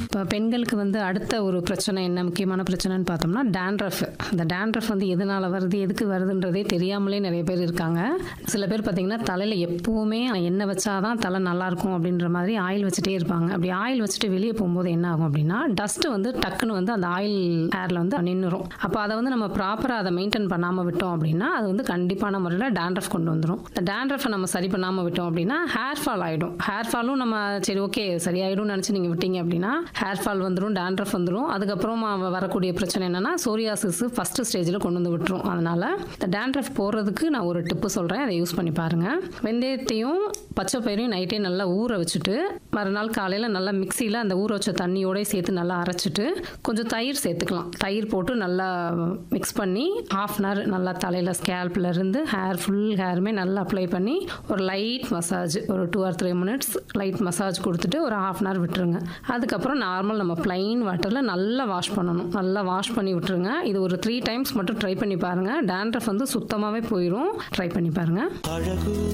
இப்போ பெண்களுக்கு வந்து அடுத்த ஒரு பிரச்சனை என்ன முக்கியமான பிரச்சனைன்னு பார்த்தோம்னா டேண்ட்ரஃப் அந்த டேண்ட்ரஃப் வந்து எதனால் வருது எதுக்கு வருதுன்றதே தெரியாமலே நிறைய பேர் இருக்காங்க சில பேர் பார்த்தீங்கன்னா தலையில் எப்போவுமே எண்ணெய் வச்சாதான் தலை நல்லாயிருக்கும் அப்படின்ற மாதிரி ஆயில் வச்சுட்டே இருப்பாங்க அப்படி ஆயில் வச்சுட்டு வெளியே போகும்போது என்ன ஆகும் அப்படின்னா டஸ்ட்டு வந்து டக்குன்னு வந்து அந்த ஆயில் ஹேரில் வந்து நின்றுரும் அப்போ அதை வந்து நம்ம ப்ராப்பராக அதை மெயின்டைன் பண்ணாமல் விட்டோம் அப்படின்னா அது வந்து கண்டிப்பான முறையில் டேண்ட்ரஃப் கொண்டு வந்துடும் இந்த டேண்ட்ரஃபை நம்ம சரி பண்ணாமல் விட்டோம் அப்படின்னா ஹேர் ஃபால் ஆகிடும் ஹேர் ஃபாலும் நம்ம சரி ஓகே சரியாயிடும்னு நினச்சி நீங்கள் விட்டீங்க அப்படின்னா ஹேர் ஃபால் வந்துடும் டேண்ட்ரஃப் வந்துடும் அதுக்கப்புறம் அவ- வரக்கூடிய பிரச்சனை என்னன்னா சோரியாசிஸ் ஃபர்ஸ்ட் ஸ்டேஜில் கொண்டு வந்து விட்டுரும் அதனால இந்த டேண்ட்ரஃப் போகிறதுக்கு நான் ஒரு டிப்பு சொல்கிறேன் அதை யூஸ் பண்ணி பாருங்க வெந்தயத்தையும் பச்சை பயிரையும் நைட்டே நல்லா ஊற வச்சுட்டு மறுநாள் காலையில் நல்லா மிக்சியில் அந்த ஊற வச்ச தண்ணியோடய சேர்த்து நல்லா அரைச்சிட்டு கொஞ்சம் தயிர் சேர்த்துக்கலாம் தயிர் போட்டு நல்லா மிக்ஸ் பண்ணி ஹாஃப் அன் ஹவர் நல்லா தலையில் ஸ்கேல்ப்ல இருந்து ஹேர் ஃபுல் ஹேருமே நல்லா அப்ளை பண்ணி ஒரு லைட் மசாஜ் ஒரு two or three minutes light massage கொடுத்துட்டு ஒரு ஹாஃப் அன் ஹவர் விட்டுருங்க அதுக்கப்புறம் நார்மல் நம்ம ப்ளைன் வாட்டரில் நல்லா வாஷ் பண்ணணும் நல்லா வாஷ் பண்ணி விட்டுருங்க இது ஒரு த்ரீ டைம்ஸ் மட்டும் ட்ரை பண்ணி பாருங்கள் டேண்ட்ரஃப் வந்து சுத்தமாகவே போயிடும் ட்ரை பண்ணி பாருங்கள் அழகு